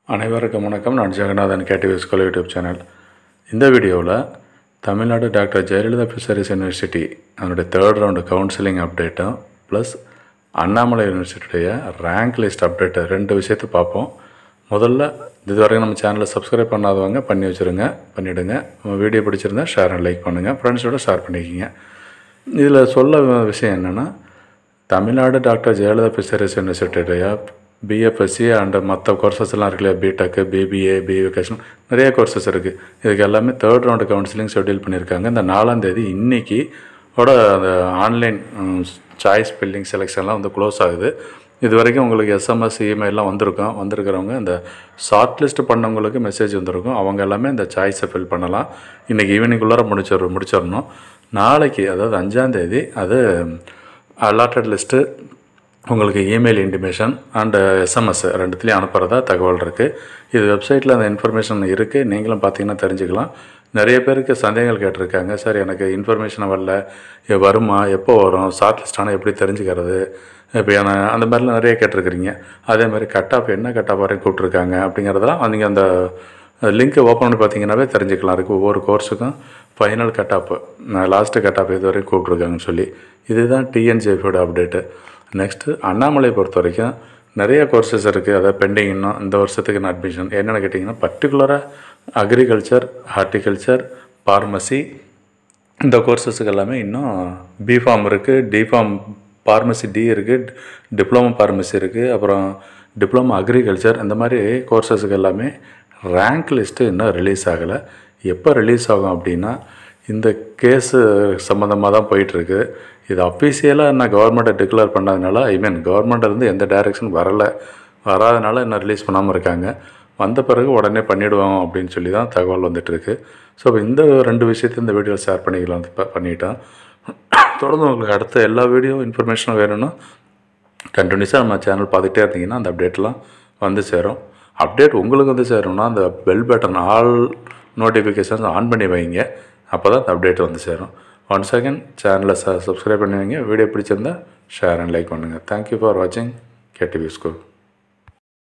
அனைவருக்கும் வணக்கம் நான் Jeganathan KTV school YouTube channel இந்த வீடியோவில் Tamil Nadu doctor Jayalalithaa fisheries university அதனுடைய தேர்ட் ரவுண்டு கவுன்சிலிங் அப்டேட்டும் ப்ளஸ் அண்ணாமலை யூனிவர்சிட்டியுடைய ரேங்க் லிஸ்ட் அப்டேட்டு ரெண்டு விஷயத்தை பார்ப்போம் முதல்ல இதுவரைக்கும் நம்ம சேனலை சப்ஸ்கிரைப் பண்ணாதவங்க பண்ணி வச்சுருங்க பண்ணிவிடுங்க நம்ம வீடியோ பிடிச்சிருந்தா ஷேர் அண்ட் லைக் பண்ணுங்கள் ஃப்ரெண்ட்ஸோட ஷேர் பண்ணிக்கிங்க இதில் சொல்ல விஷயம் என்னென்னா தமிழ்நாடு டாக்டர் ஜெயலலிதா பிசரிஸ் யூனிவர்சிட்டியுடைய பிஎஃப்எஸ்சி அண்ட் மற்ற கோர்சஸ் எல்லாம் இருக்கு இல்லையா பிடெக்கு பிபிஏ பிவிகேஷன் நிறைய கோர்சஸ் இருக்குது இதுக்கு எல்லாமே தேர்ட் ரவுண்டு கவுன்சிலிங் ஷெட்யூல் பண்ணியிருக்காங்க இந்த நாலாம் தேதி இன்னைக்கு ஓட அந்த ஆன்லைன் சாய்ஸ் பில்லிங் செலெக்ஷன்லாம் வந்து க்ளோஸ் ஆகுது இது வரைக்கும் உங்களுக்கு எஸ்எம்எஸ் இமெயிலாம் வந்திருக்கும் வந்திருக்கிறவங்க இந்த ஷார்ட் லிஸ்ட் பண்ணவங்களுக்கு மெசேஜ் வந்திருக்கும் அவங்க எல்லாமே இந்த சாய்ஸை ஃபில் பண்ணலாம் இன்றைக்கி ஈவினிங்குள்ளார முடிச்சிட முடிச்சிடணும் நாளைக்கு அதாவது அஞ்சாந்தேதி அது அலாட்டட் லிஸ்ட்டு உங்களுக்கு இமெயில் இன்டிமேஷன் அண்டு எஸ்எம்எஸ் ரெண்டுத்துலேயும் அனுப்புகிறதா தகவல் இருக்குது இது வெப்சைட்டில் அந்த இன்ஃபர்மேஷன் இருக்குது நீங்களும் பார்த்தீங்கன்னா தெரிஞ்சுக்கலாம் நிறைய பேருக்கு சந்தேகங்கள் கேட்டிருக்காங்க சார் எனக்கு இன்ஃபர்மேஷன் வரல இது வருமா எப்போ வரும் ஷார்ட் லிஸ்ட் ஆனால் எப்படி தெரிஞ்சுக்கிறது இப்போ என்ன அந்த மாதிரிலாம் நிறைய கேட்டிருக்கிறீங்க அதே மாதிரி கட் ஆஃப் என்ன கட் ஆஃப் வரையும் கூப்பிட்ருக்காங்க அப்படிங்கிறதெல்லாம் நீங்கள் அந்த லிங்க்கை ஓப்பன் பண்ணி பார்த்தீங்கன்னாவே தெரிஞ்சுக்கலாம் இருக்குது ஒவ்வொரு கோர்ஸுக்கும் final cut off last cut off இது வரைக்கும் கூப்பிட்ருக்காங்கன்னு சொல்லி இதுதான் டிஎன்ஜிஎஃபோட அப்டேட்டு நெக்ஸ்ட்டு அண்ணாமலை பொறுத்த வரைக்கும் நிறைய கோர்சஸ் இருக்குது அதாவது பெண்டிங் இன்னும் இந்த வருஷத்துக்கு அட்மிஷன் என்னென்னு கேட்டிங்கன்னா பர்டிகுலராக அக்ரிகல்ச்சர் ஹார்டிகல்ச்சர் ஃபார்மசி இந்த கோர்சஸுக்கு எல்லாமே இன்னும் பிஃபார்ம் இருக்குது டிஃபார்ம் ஃபார்மசி டி இருக்குது டிப்ளமோ ஃபார்மசி இருக்குது அப்புறம் டிப்ளமோ அக்ரிகல்ச்சர் இந்த மாதிரி கோர்சஸுக்கு எல்லாமே ரேங்க் லிஸ்ட்டு இன்னும் ரிலீஸ் ஆகலை எப்போ ரிலீஸ் ஆகும் அப்படின்னா இந்த கேஸு சம்மந்தமாக தான் போயிட்டுருக்கு இது அஃபீஷியலாக என்ன கவர்மெண்ட்டை டிக்ளேர் பண்ணதுனால ஐ மீன் கவர்மெண்ட்டிலேருந்து எந்த டைரெக்ஷன் வரலை வராதனால இன்னும் ரிலீஸ் பண்ணாமல் இருக்காங்க வந்த பிறகு உடனே பண்ணிவிடுவோம் அப்படின்னு சொல்லி தான் தகவல் வந்துட்டுருக்கு ஸோ இந்த ரெண்டு விஷயத்தையும் இந்த வீடியோ ஷேர் பண்ணிக்கலாம் இப்போ பண்ணிட்டோம் தொடர்ந்து உங்களுக்கு அடுத்த எல்லா வீடியோ இன்ஃபர்மேஷனும் வேணும்னா கண்டினியூஸாக நம்ம சேனல் பார்த்துட்டே இருந்தீங்கன்னா அந்த அப்டேட்லாம் வந்து சேரும் அப்டேட் உங்களுக்கு வந்து சேரும்னா அந்த bell button all notifications on பண்ணி வைங்க அப்போ தான் அந்த அப்டேட் வந்து சேரும் ஒன் செகண்ட் சேனலை ச சப்ஸ்கிரைப் பண்ணி வைங்க வீடியோ பிடிச்சிருந்தா ஷேர் அண்ட் லைக் பண்ணுங்கள் தேங்க்யூ ஃபார் வாட்சிங் கேடிவி ஸ்கூல்